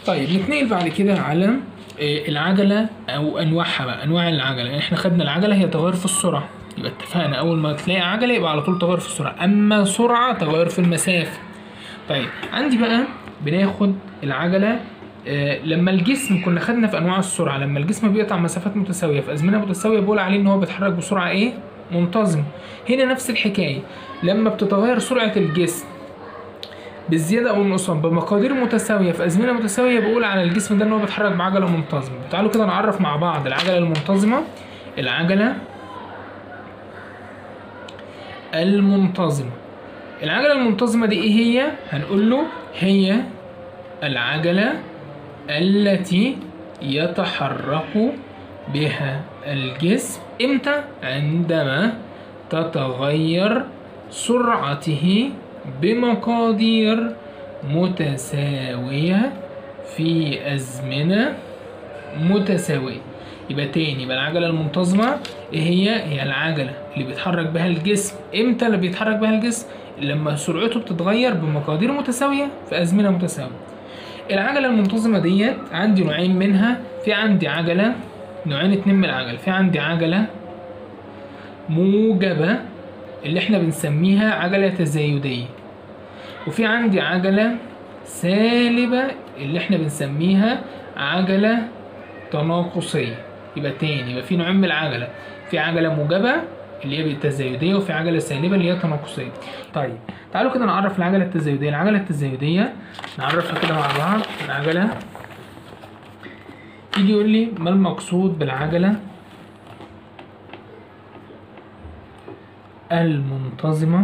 طيب نتنقل بعد كده على آه، العجلة أو أنواعها بقى أنواع العجلة إحنا خدنا العجلة هي تغير في السرعة يبقى اتفقنا أول ما تلاقي عجلة يبقى على طول تغير في السرعة أما سرعة تغير في المسافة طيب عندي بقى بناخد العجلة آه، لما الجسم كنا خدنا في انواع السرعه لما الجسم بيقطع مسافات متساويه في ازمنه متساويه بقول عليه ان هو بيتحرك بسرعه ايه منتظمه هنا نفس الحكايه لما بتتغير سرعه الجسم بالزياده او النقصان بمقادير متساويه في ازمنه متساويه بقول على الجسم ده ان هو بيتحرك بعجله منتظمه تعالوا كده نعرف مع بعض العجله المنتظمه العجله المنتظمه العجله المنتظمه دي ايه هي هنقول له هي العجله التي يتحرك بها الجسم امتى عندما تتغير سرعته بمقادير متساوية في أزمنة متساوية يبقى تاني يبقى العجلة المنتظمة ايه هي؟ هي العجلة اللي بيتحرك بها الجسم امتى اللي بيتحرك بها الجسم؟ لما سرعته بتتغير بمقادير متساوية في أزمنة متساوية العجلة المنتظمة ديت عندي نوعين منها في عندي عجلة نوعين اتنين من العجل في عندي عجلة موجبة اللي احنا بنسميها عجلة تزايدية وفي عندي عجلة سالبة اللي احنا بنسميها عجلة تناقصية يبقى تاني يبقى في نوعين من العجلة في عجلة موجبة اللي هي بالتزايدية وفي عجلة سالبة اللي هي تناقصية طيب تعالوا كده نعرف العجلة التزايدية العجلة التزايدية نعرفها كده مع بعض العجلة يجي يقول لي ما المقصود بالعجلة المنتظمة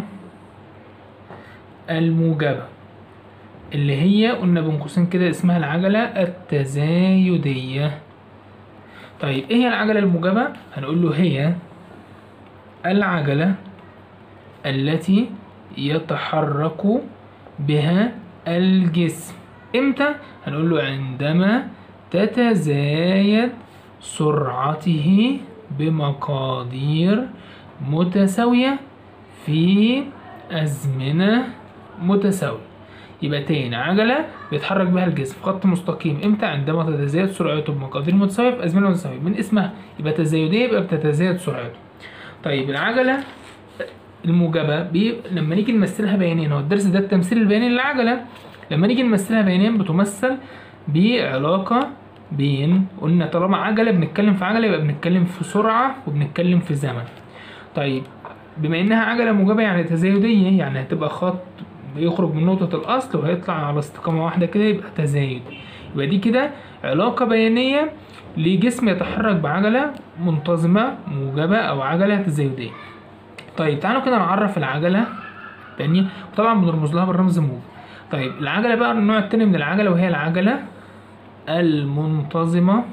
الموجبة اللي هي قلنا بين قوسين كده اسمها العجلة التزايدية طيب ايه هي العجلة الموجبة؟ هنقول له هي العجلة التي يتحرك بها الجسم امتى؟ هنقول له عندما تتزايد سرعته بمقادير متساوية في أزمنة متساوية يبقى تاني عجلة بيتحرك بها الجسم في خط مستقيم امتى عندما تتزايد سرعته بمقادير متساوية في أزمنة متساوية من اسمها يبقى تزايدية يبقى بتتزايد سرعته طيب العجلة الموجبة بي... لما نيجي نمثلها بيانيا هو الدرس ده التمثيل البياني للعجلة لما نيجي نمثلها بيانيا بتمثل بعلاقة بين قلنا طالما عجلة بنتكلم في عجلة يبقى بنتكلم في سرعة وبنتكلم في زمن طيب بما انها عجلة موجبة يعني تزايدية يعني هتبقى خط بيخرج من نقطة الأصل وهيطلع على استقامة واحدة كده يبقى تزايد يبقى دي كده علاقة بيانية لجسم يتحرك بعجلة منتظمة موجبة أو عجلة تزايدية طيب تعالوا كده نعرف العجلة تانية وطبعا بنرمز لها بالرمز موج طيب العجلة بقى النوع التاني من العجلة وهي العجلة المنتظمة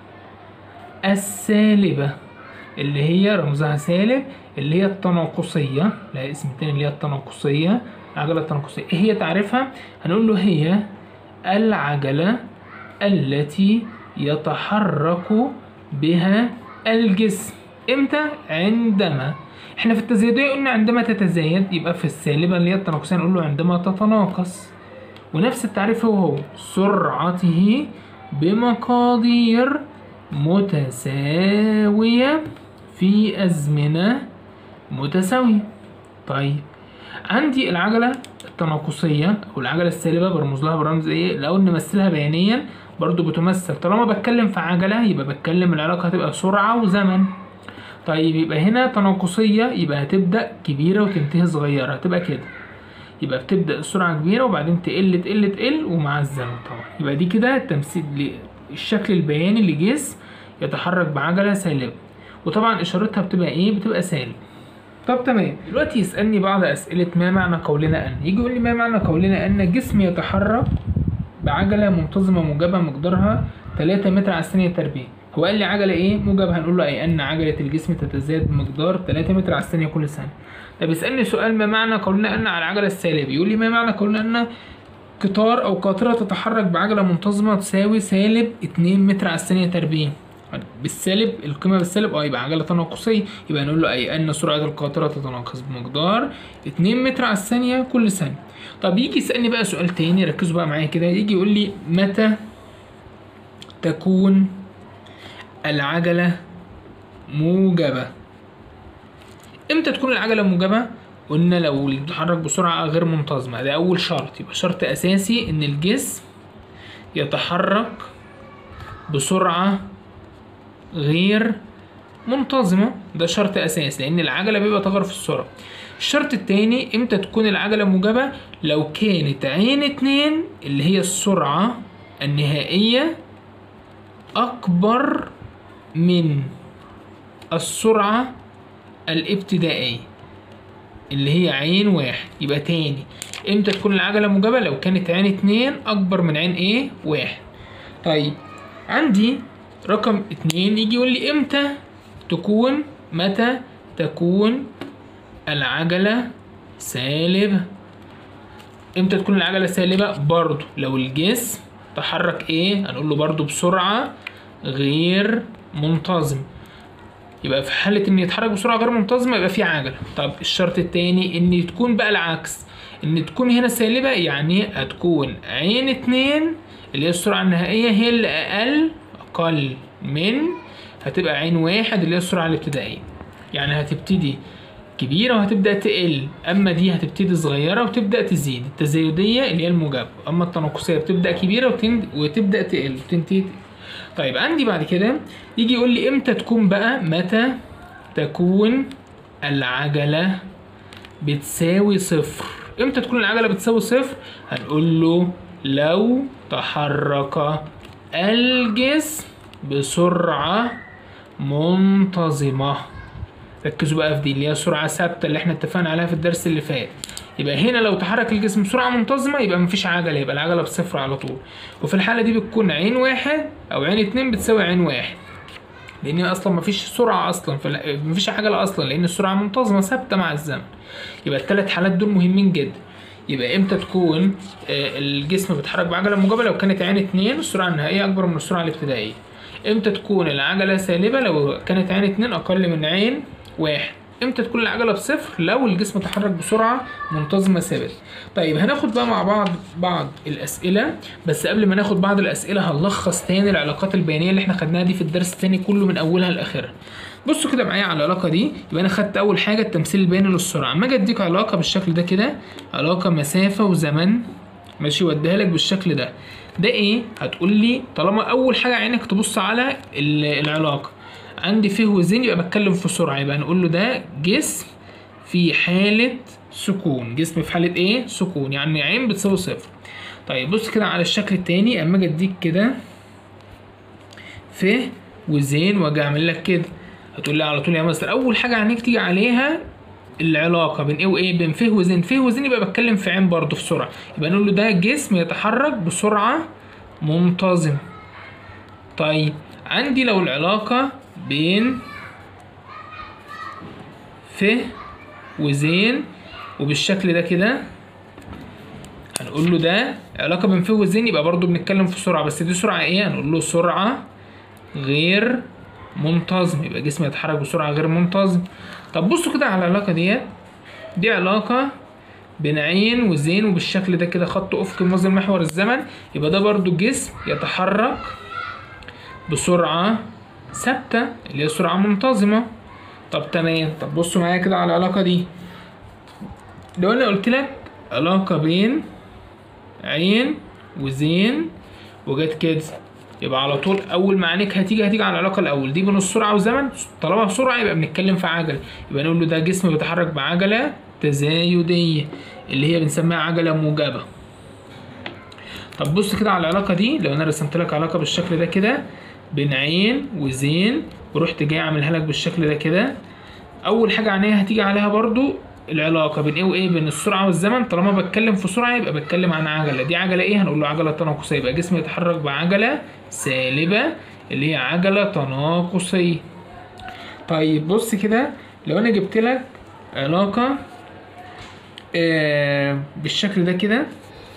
السالبة اللي هي رمزها سالب اللي هي التناقصية لها اسم تاني اللي هي التناقصية العجلة التناقصية ايه هي تعريفها؟ هنقول له هي العجلة التي يتحرك بها الجسم امتى؟ عندما احنا في التزايدية قلنا عندما تتزايد يبقى في السالبة اللي هي التناقصية نقول له عندما تتناقص ونفس التعريف هو هو سرعته بمقادير متساوية في أزمنة متساوية طيب عندي العجلة التناقصية أو العجلة السالبة برمز لها برمز إيه؟ الأول نمثلها بيانيا برضو بتمثل طالما بتكلم في عجلة يبقى بتكلم العلاقة هتبقى سرعة وزمن طيب يبقى هنا تناقصية يبقى هتبدأ كبيرة وتنتهي صغيرة هتبقى كده يبقى بتبدأ السرعة كبيرة وبعدين تقل تقل تقل ومع الزمن طبعا يبقى دي كده تمثيل الشكل البياني لجسم يتحرك بعجلة سالبة وطبعا إشارتها بتبقى إيه؟ بتبقى سالب طب تمام دلوقتي يسألني بعض أسئلة ما معنى قولنا أن يجي يقول لي ما معنى قولنا أن جسم يتحرك بعجلة منتظمة موجبة مقدارها 3 متر على الثانية تربيع هو قال لي عجلة إيه موجبة هنقول له أي أن عجلة الجسم تتزايد بمقدار 3 متر على الثانية كل ثانية طب يسألني سؤال ما معنى قولنا أن على العجلة السالبة يقول لي ما معنى قولنا أن قطار أو قاطرة تتحرك بعجلة منتظمة تساوي سالب 2 متر على الثانية تربيع بالسالب القيمة بالسالب اه يبقى عجلة تناقصية يبقى نقول له أي أن سرعة القاطرة تتناقص بمقدار 2 متر على الثانية كل ثانية طب يجي يسألني بقى سؤال تاني ركزوا بقى معايا كده يجي يقول لي متى تكون العجلة موجبة امتى تكون العجلة موجبة؟ قلنا لو بتتحرك بسرعة غير منتظمة ده أول شرط يبقى شرط أساسي إن الجسم يتحرك بسرعة غير منتظمة ده شرط أساسي لأن العجلة بيبقى تغير في السرعة الشرط التاني امتى تكون العجلة موجبة لو كانت عين اتنين اللي هي السرعة النهائية أكبر من السرعة الابتدائية اللي هي عين واحد يبقى تاني امتى تكون العجلة موجبة لو كانت عين اتنين أكبر من عين ايه واحد طيب عندي رقم اتنين يجي يقول لي امتى تكون متى تكون العجلة سالبة امتى تكون العجلة سالبة برضو لو الجسم تحرك ايه هنقول له برضو بسرعة غير منتظم يبقى في حالة ان يتحرك بسرعة غير منتظمة يبقى في عجلة طب الشرط التاني ان تكون بقى العكس ان تكون هنا سالبة يعني هتكون عين اتنين اللي هي السرعة النهائية هي اللي اقل اقل من هتبقى عين واحد اللي هي السرعة الابتدائية يعني هتبتدي كبيرة وهتبدأ تقل أما دي هتبتدي صغيرة وتبدأ تزيد التزايدية اللي هي الموجبة أما التناقصية بتبدأ كبيرة وتند... وتبدأ تقل وتنتهي تقل. طيب عندي بعد كده يجي يقول لي امتى تكون بقى متى تكون العجلة بتساوي صفر امتى تكون العجلة بتساوي صفر هنقول له لو تحرك الجسم بسرعة منتظمة ركزوا بقى في دي اللي هي سرعة ثابتة اللي احنا اتفقنا عليها في الدرس اللي فات يبقى هنا لو تحرك الجسم بسرعة منتظمة يبقى مفيش عجلة يبقى العجلة بصفر على طول وفي الحالة دي بتكون عين واحد أو عين اتنين بتساوي عين واحد لأن اصلا مفيش سرعة اصلا في مفيش عجلة اصلا لأن السرعة منتظمة ثابتة مع الزمن يبقى الثلاث حالات دول مهمين جدا يبقى امتى تكون الجسم بيتحرك بعجلة موجبة لو كانت عين اتنين السرعة النهائية أكبر من السرعة الابتدائية امتى تكون العجلة سالبة لو كانت عين اتنين أقل من عين واحد امتى تكون العجلة بصفر لو الجسم تحرك بسرعة منتظمة ثابت طيب هناخد بقى مع بعض بعض الأسئلة بس قبل ما ناخد بعض الأسئلة هنلخص تاني العلاقات البيانية اللي احنا خدناها دي في الدرس التاني كله من أولها لآخرها بصوا كده معايا على العلاقة دي يبقى أنا خدت أول حاجة التمثيل البياني للسرعة أما أجي أديك علاقة بالشكل ده كده علاقة مسافة وزمن ماشي وأديها لك بالشكل ده ده إيه؟ هتقول لي طالما أول حاجة عينك تبص على العلاقة عندي فيه وزين يبقى بتكلم في سرعة يبقى نقول له ده جسم في حالة سكون جسم في حالة ايه سكون يعني عين بتساوي صفر طيب بص كده على الشكل التاني اما اجي اديك كده ف وزين واجي اعمل لك كده هتقول لي على طول يا مستر اول حاجة عينيك تيجي عليها العلاقة بين ايه وايه بين ف وزين ف وزين يبقى بتكلم في عين برضه في سرعة يبقى نقول له ده جسم يتحرك بسرعة منتظمة طيب عندي لو العلاقة بين ف وزين وبالشكل ده كده هنقول له ده علاقة بين ف وزين يبقى برضو بنتكلم في سرعة بس دي سرعة ايه هنقول له سرعة غير منتظم يبقى جسم يتحرك بسرعة غير منتظم طب بصوا كده على العلاقة ديت دي علاقة بين عين وزين وبالشكل ده كده خط افقي موازي محور الزمن يبقى ده برضو جسم يتحرك بسرعة ثابتة اللي هي سرعة منتظمة طب تمام طب بصوا معايا كده على العلاقة دي لو انا قلت لك علاقة بين عين وزين وجت كده يبقى على طول اول ما عينيك هتيجي هتيجي على العلاقه الاول دي بين السرعه والزمن طالما بسرعه يبقى بنتكلم في عجله يبقى نقول له ده جسم بيتحرك بعجله تزايديه اللي هي بنسميها عجله موجبه طب بص كده على العلاقه دي لو انا رسمت لك علاقه بالشكل ده كده بين عين وزين ورحت جاي اعملها لك بالشكل ده كده اول حاجه عينيها هتيجي عليها برضو العلاقه بين ايه وايه بين السرعه والزمن طالما بتكلم في سرعه يبقى بتكلم عن عجله دي عجله ايه هنقول له عجله تناقصيه يبقى جسم يتحرك بعجله سالبه اللي هي عجله تناقصيه طيب بص كده لو انا جبت لك علاقه آه بالشكل ده كده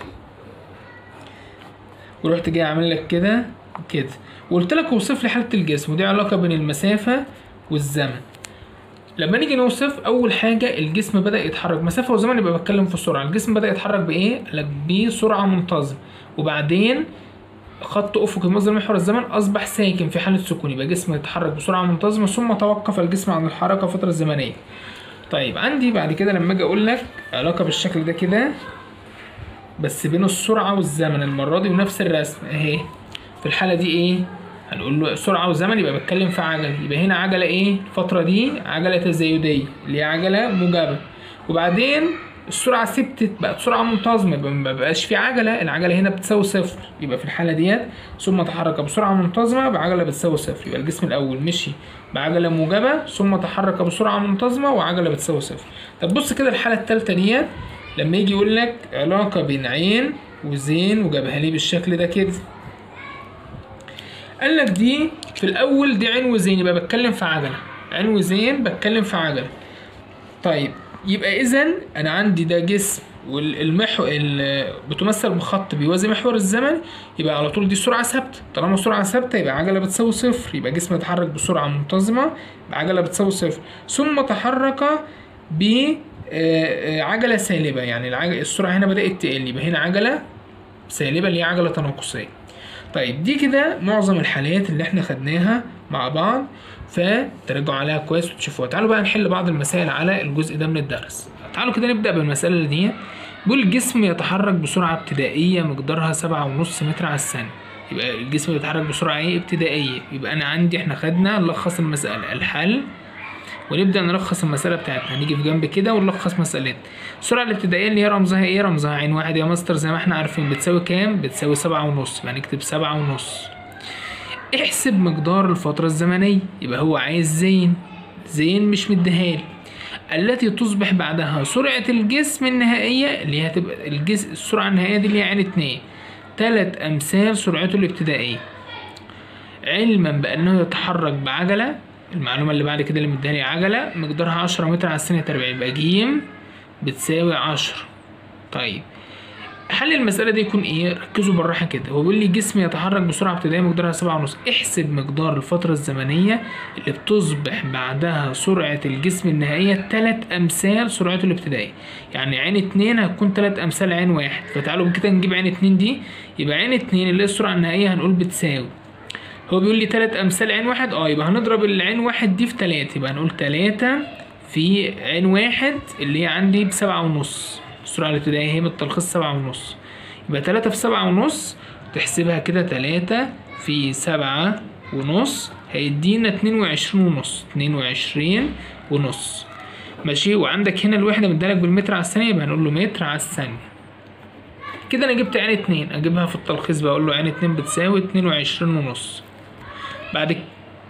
ورحت جاي عامل لك كده كده وقلت لك اوصف لي حاله الجسم ودي علاقه بين المسافه والزمن لما نيجي نوصف اول حاجه الجسم بدا يتحرك مسافه وزمن يبقى بتكلم في السرعه الجسم بدا يتحرك بايه قال لك بسرعه منتظمه وبعدين خط افقي مصدر محور الزمن اصبح ساكن في حاله سكون يبقى جسم يتحرك بسرعه منتظمه ثم توقف الجسم عن الحركه فتره زمنيه طيب عندي بعد كده لما اجي اقول لك علاقه بالشكل ده كده بس بين السرعه والزمن المره دي ونفس الرسم اهي في الحاله دي ايه هنقول له سرعه وزمن يبقى بتكلم في عجله يبقى هنا عجله ايه الفتره دي عجله تزايديه اللي هي عجله موجبه وبعدين السرعه ثبتت بقت سرعه منتظمه يبقى ما بقاش في عجله العجله هنا بتساوي صفر يبقى في الحاله ديت ثم تحرك بسرعه منتظمه بعجله بتساوي صفر يبقى الجسم الاول مشي بعجله موجبه ثم تحرك بسرعه منتظمه وعجله بتساوي صفر طب بص كده الحاله الثالثه ديت لما يجي يقول لك علاقه بين عين وزين وجابها لي بالشكل ده كده قال لك دي في الاول دي عين وزين يبقى بتكلم في عجله عين وزين بتكلم في عجله طيب يبقى اذا انا عندي ده جسم والمحور بتمثل بخط بيوازي محور الزمن يبقى على طول دي سرعه ثابته طالما سرعه ثابته يبقى عجله بتساوي صفر يبقى جسم يتحرك بسرعه منتظمه بعجله بتساوي صفر ثم تحرك ب عجله سالبه يعني العجلة السرعه هنا بدات تقل يبقى هنا عجله سالبه اللي هي عجله تناقصيه طيب دي كده معظم الحالات اللي احنا خدناها مع بعض فترجعوا عليها كويس وتشوفوها تعالوا بقى نحل بعض المسائل على الجزء ده من الدرس تعالوا كده نبدأ بالمسألة دي بيقول الجسم يتحرك بسرعة ابتدائية مقدارها سبعة ونص متر على الثانية يبقى الجسم يتحرك بسرعة ايه ابتدائية يبقى أنا عندي احنا خدنا نلخص المسألة الحل ونبدأ نلخص المسألة بتاعتنا هنيجي في جنب كده ونلخص مسألتنا السرعة الابتدائية اللي هي رمزها ايه رمزها عين واحد يا ماستر زي ما احنا عارفين بتساوي كام بتساوي سبعة ونص يبقى نكتب سبعة ونص احسب مقدار الفترة الزمنية يبقى هو عايز زين زين مش مديهالي التي تصبح بعدها سرعة الجسم النهائية اللي هي هتبقى الجسم السرعة النهائية دي اللي هي عين اتنين تلات أمثال سرعته الابتدائية علما بأنه يتحرك بعجلة المعلومة اللي بعد كده اللي مديهالي عجلة مقدارها عشرة متر على الثانية تربيع يبقى جيم بتساوي عشرة طيب حل المسألة دي يكون ايه؟ ركزوا بالراحة كده، هو بيقول لي جسم يتحرك بسرعة ابتدائية مقدارها سبعة ونص، احسب مقدار الفترة الزمنية اللي بتصبح بعدها سرعة الجسم النهائية تلات أمثال سرعته الابتدائية، يعني عين اتنين هتكون تلات أمثال عين واحد، فتعالوا كده نجيب عين اتنين دي، يبقى عين اتنين اللي هي السرعة النهائية هنقول بتساوي هو بيقول لي تلات أمثال عين واحد اه يبقى هنضرب العين واحد دي في تلاتة يبقى هنقول تلاتة في عين واحد اللي هي عندي بسبعة ونص السرعة الابتدائية هي بالتلخيص سبعة ونص يبقى تلاتة في سبعة ونص تحسبها كده تلاتة في سبعة ونص هيدينا اتنين وعشرين ونص اتنين وعشرين ونص ماشي وعندك هنا الوحدة مدالك بالمتر على الثانية يبقى هنقول له متر على الثانية كده انا جبت عين اتنين اجيبها في التلخيص بقى اقول له عين اتنين بتساوي اتنين وعشرين ونص بعد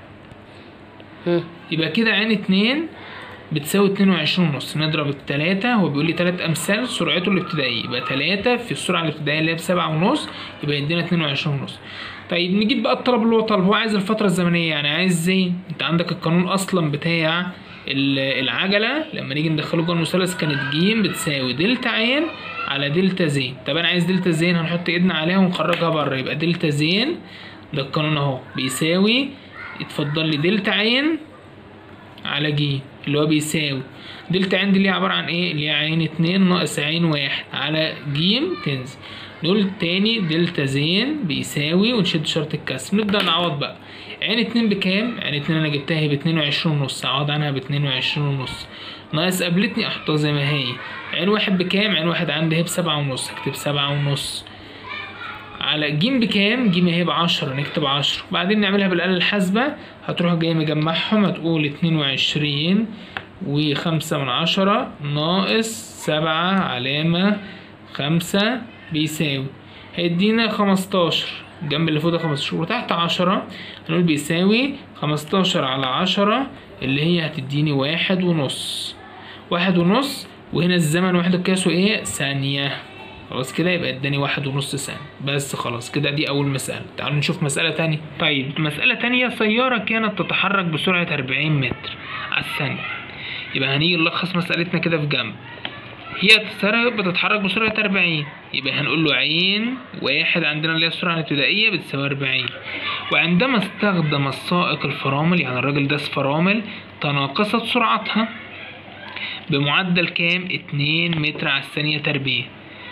يبقى كده عين اتنين بتساوي اتنين وعشرين ونص نضرب التلاتة هو بيقول لي تلات أمثال سرعته الابتدائية يبقى تلاتة في السرعة الابتدائية اللي هي بسبعة ونص يبقى يدينا اتنين وعشرين ونص طيب نجيب بقى الطلب اللي هو طالبه هو عايز الفترة الزمنية يعني عايز زي انت عندك القانون أصلا بتاع العجلة لما نيجي ندخله جوه المثلث كانت ج بتساوي دلتا عين على دلتا زين طب انا عايز دلتا زين هنحط ايدنا عليها ونخرجها بره يبقى دلتا زين ده القانون اهو بيساوي يتفضل لي دلتا عين على ج اللي هو بيساوي دلتا عين دي اللي هي عبارة عن ايه اللي هي عين اتنين ناقص عين واحد على ج تنزل نقول تاني دلتا زين بيساوي ونشد شرط الكسر نبدأ نعوض بقى عين اتنين بكام؟ عين اتنين انا جبتها هي باتنين وعشرين ونص اعوض عنها باتنين وعشرين ونص ناقص قابلتني احطها زي ما هي عين واحد بكام؟ عين واحد عندي هي بسبعة ونص اكتب سبعة ونص على ج بكام؟ ج هي بعشرة نكتب عشرة بعدين نعملها بالآلة الحاسبة هتروح جاي مجمعهم هتقول اتنين وعشرين وخمسة من عشرة ناقص سبعة علامة خمسة بيساوي هيدينا خمستاشر الجنب اللي فوق ده خمستاشر وتحت عشرة هنقول بيساوي خمستاشر على عشرة اللي هي هتديني واحد ونص واحد ونص وهنا الزمن وحدة قياسه ايه ثانية خلاص كده يبقى اداني واحد ونص ثانية بس خلاص كده دي أول مسألة تعالوا نشوف مسألة تانية طيب مسألة تانية سيارة كانت تتحرك بسرعة أربعين متر على الثانية يبقى هنيجي نلخص مسألتنا كده في جنب هي السيارة بتتحرك بسرعة أربعين يبقى هنقول له عين واحد عندنا اللي هي السرعة الابتدائية بتساوي أربعين وعندما استخدم السائق الفرامل يعني الراجل داس فرامل تناقصت سرعتها بمعدل كام اتنين متر على الثانية تربيع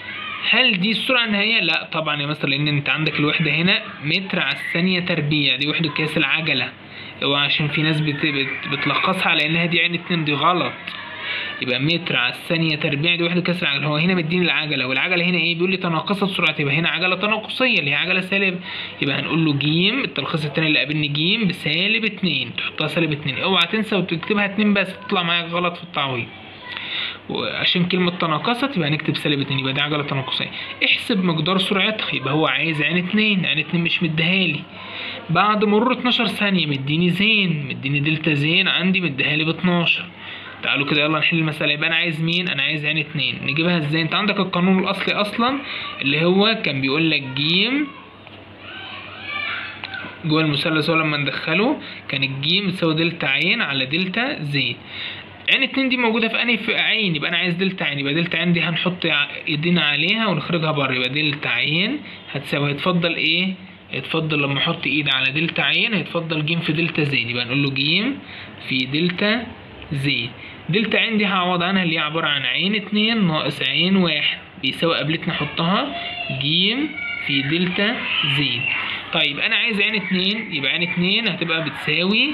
هل دي السرعة النهائية؟ لا طبعا يا مستر لأن أنت عندك الوحدة هنا متر على الثانية تربيع دي وحدة قياس العجلة وعشان في ناس بت... بت... بتلخصها على إنها دي عين اتنين دي غلط يبقى متر على الثانية تربيع دي وحدة قياس العجلة هو هنا مديني العجلة والعجلة هنا إيه بيقول لي تناقصت سرعتها يبقى هنا عجلة تناقصية اللي هي عجلة سالب يبقى هنقول له جيم التلخيص التاني اللي قابلني جيم بسالب اتنين تحطها سالب اتنين اوعى تنسى وتكتبها اتنين بس تطلع معاك غلط في التعويض وعشان كلمة تناقصت يبقى هنكتب سالب اتنين يبقى دي عجلة تناقصية احسب مقدار سرعتها يبقى هو عايز عين اتنين عين اتنين مش مديهالي بعد مرور 12 ثانية مديني زين مديني دلتا زين عندي مديهالي ب 12 تعالوا كده يلا نحل المسألة يبقى أنا عايز مين؟ أنا عايز عين اتنين نجيبها ازاي؟ أنت عندك القانون الأصلي أصلا اللي هو كان بيقول لك جيم جوه المثلث هو لما ندخله كان الجيم تساوي دلتا عين على دلتا زين عين اتنين دي موجودة في أنهي في عين يبقى أنا عايز دلتا عين يبقى دلتا عين دي هنحط إيدينا عليها ونخرجها بره يبقى دلتا عين هتساوي هيتفضل إيه؟ هيتفضل لما أحط إيد على دلتا عين هيتفضل جيم في دلتا زين يبقى نقول له جيم في دلتا زين دلتا عين دي هعوض عنها اللي هي عبارة عن عين اتنين ناقص عين واحد بيساوي قبلتنا نحطها جيم في دلتا زين طيب أنا عايز عين اتنين يبقى عين اتنين هتبقى بتساوي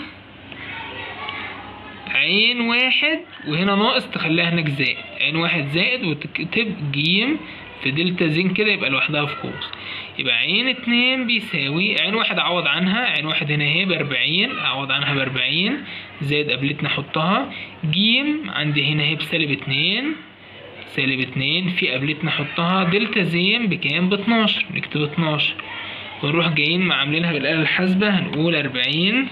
عين واحد وهنا ناقص تخليها هناك زائد عين واحد زائد وتكتب جيم في دلتا زين كده يبقى لوحدها في قوس يبقى عين اتنين بيساوي عين واحد اعوض عنها عين واحد هنا اهي بأربعين اعوض عنها بأربعين زائد قبلتنا احطها جيم عندي هنا اهي بسالب اتنين سالب اتنين في قبلتنا احطها دلتا زين بكام باتناشر نكتب اتناشر ونروح جايين عاملينها بالآلة الحاسبة هنقول أربعين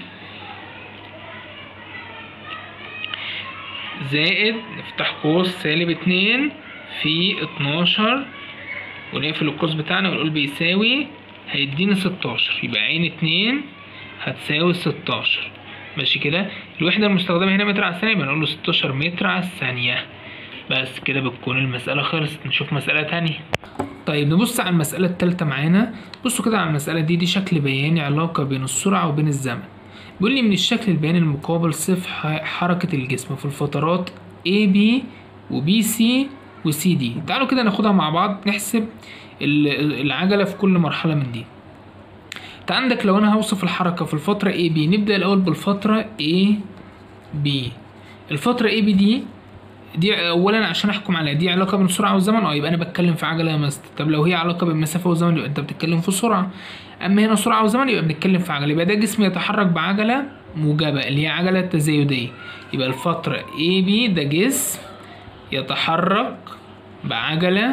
زائد نفتح قوس سالب اتنين في اتناشر ونقفل القوس بتاعنا ونقول بيساوي هيديني ستاشر يبقى عين اتنين هتساوي ستاشر ماشي كده الوحدة المستخدمة هنا متر على الثانية يبقى نقول له ستاشر متر على الثانية بس كده بتكون المسألة خلصت نشوف مسألة تانية طيب نبص على المسألة التالتة معانا بصوا كده على المسألة دي دي شكل بياني علاقة بين السرعة وبين الزمن بيقول لي من الشكل البياني المقابل صف حركة الجسم في الفترات A B و B C و C D تعالوا كده ناخدها مع بعض نحسب العجلة في كل مرحلة من دي انت عندك لو انا هوصف الحركة في الفترة A B نبدأ الأول بالفترة A B الفترة A B دي دي اولا عشان احكم عليها دي علاقه بين السرعه والزمن اه يبقى انا بتكلم في عجله يا مستر طب لو هي علاقه بين المسافه والزمن يبقى انت بتتكلم في سرعه اما هنا سرعه وزمن يبقى بنتكلم في عجله يبقى ده جسم يتحرك بعجله موجبه اللي هي عجله تزايديه يبقى الفتره A B ده جسم يتحرك بعجله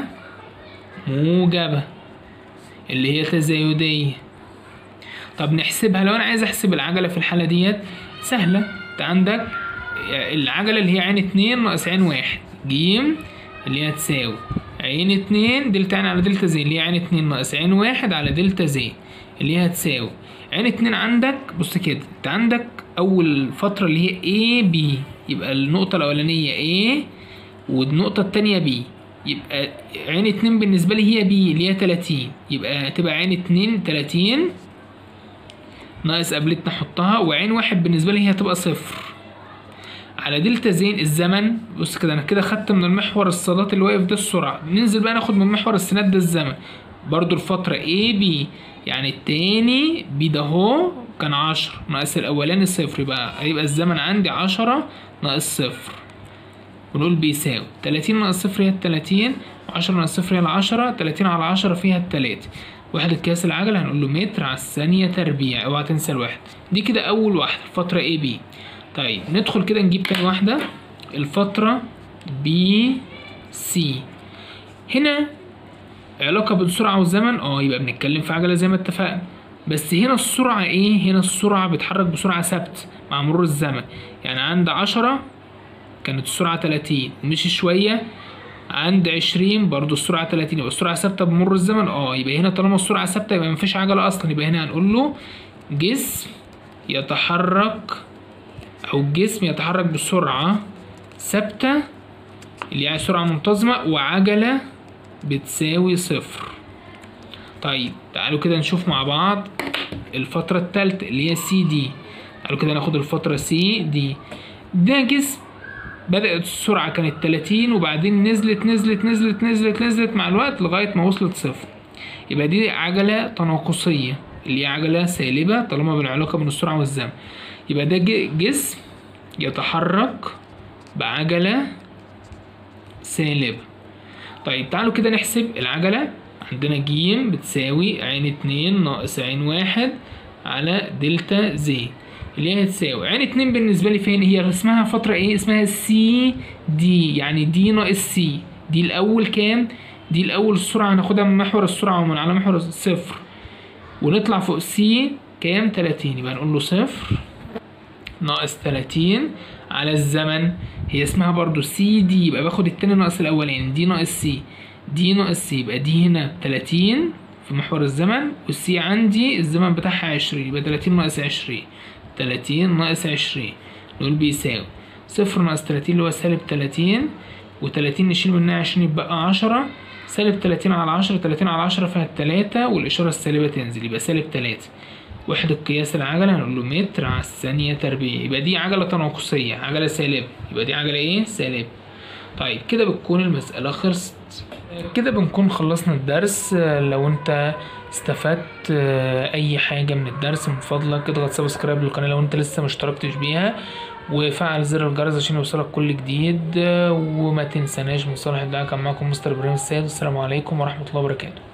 موجبه اللي هي تزايديه طب نحسبها لو انا عايز احسب العجله في الحاله ديت سهله انت عندك العجلة اللي هي عين اتنين ناقص عين واحد جيم اللي هي تساوي عين اتنين دلتا عين على دلتا زي اللي هي عين اتنين ناقص عين واحد على دلتا زي اللي هي هتساوي عين اتنين عندك بص كده انت عندك أول فترة اللي هي A B يبقى النقطة الأولانية A والنقطة التانية B يبقى عين اتنين بالنسبة لي هي B اللي هي تلاتين يبقى تبقى عين اتنين تلاتين ناقص قبلتنا نحطها وعين واحد بالنسبة لي هي هتبقى صفر على دلتا زين الزمن بص كده انا كده خدت من المحور الصادات اللي واقف ده السرعه ننزل بقى ناخد من محور السناد ده الزمن برضو الفترة A B يعني التاني B ده هو كان عشرة ناقص الأولاني صفر يبقى هيبقى الزمن عندي عشرة ناقص صفر ونقول بيساوي تلاتين ناقص صفر هي التلاتين وعشرة ناقص صفر هي العشرة تلاتين على عشرة فيها التلاتة وحدة قياس العجلة هنقول له متر على الثانية تربيع اوعى تنسى الواحد دي كده أول واحدة الفترة A B طيب ندخل كده نجيب تاني واحدة الفترة بي سي هنا علاقة بين السرعة والزمن اه يبقى بنتكلم في عجلة زي ما اتفقنا بس هنا السرعة ايه هنا السرعة بتحرك بسرعة ثابتة مع مرور الزمن يعني عند عشرة كانت السرعة تلاتين ومشي شوية عند عشرين برضو السرعة تلاتين يبقى السرعة ثابتة بمرور الزمن اه يبقى هنا طالما السرعة ثابتة يبقى مفيش عجلة أصلا يبقى هنا هنقول له جسم يتحرك أو الجسم يتحرك بسرعة ثابتة اللي هي سرعة منتظمة وعجلة بتساوي صفر طيب تعالوا كده نشوف مع بعض الفترة التالتة اللي هي سي دي تعالوا كده ناخد الفترة سي دي ده جسم بدأت السرعة كانت 30 وبعدين نزلت نزلت نزلت نزلت نزلت مع الوقت لغاية ما وصلت صفر يبقى دي عجلة تناقصية اللي هي عجلة سالبة طالما بالعلاقة بين السرعة والزمن يبقى ده ج- جسم يتحرك بعجلة سالبة طيب تعالوا كده نحسب العجلة عندنا ج بتساوي عين اتنين ناقص عين واحد على دلتا زي اللي هي هتساوي عين اتنين بالنسبة لي فين هي اسمها فترة ايه اسمها سي دي يعني دي ناقص سي دي الأول كام دي الأول السرعة هناخدها من محور السرعة ومن على محور الصفر ونطلع فوق سي كام تلاتين يبقى نقول له صفر ناقص تلاتين على الزمن هي اسمها برضو سي دي يبقى باخد التاني ناقص الأولاني دي ناقص سي دي ناقص سي يبقى دي هنا تلاتين في محور الزمن والسي عندي الزمن بتاعها عشرين يبقى تلاتين ناقص عشرين تلاتين ناقص عشرين نقول بيساوي صفر ناقص تلاتين اللي هو سالب تلاتين وتلاتين نشيل منها عشرين يبقى عشرة سالب تلاتين على عشرة تلاتين على عشرة فيها التلاتة والإشارة السالبة تنزل يبقى سالب تلاتة وحدة قياس العجلة هنقول له متر على الثانية تربيع يبقى دي عجلة تناقصية عجلة سالبة يبقى دي عجلة ايه سالبة طيب كده بتكون المسألة خلصت كده بنكون خلصنا الدرس آه، لو انت استفدت آه، اي حاجة من الدرس من فضلك اضغط سبسكرايب للقناة لو انت لسه مشتركتش بيها وفعل زر الجرس عشان يوصلك كل جديد آه، وما تنساناش من صالح الدعاء كان معاكم مستر ابراهيم السيد والسلام عليكم ورحمة الله وبركاته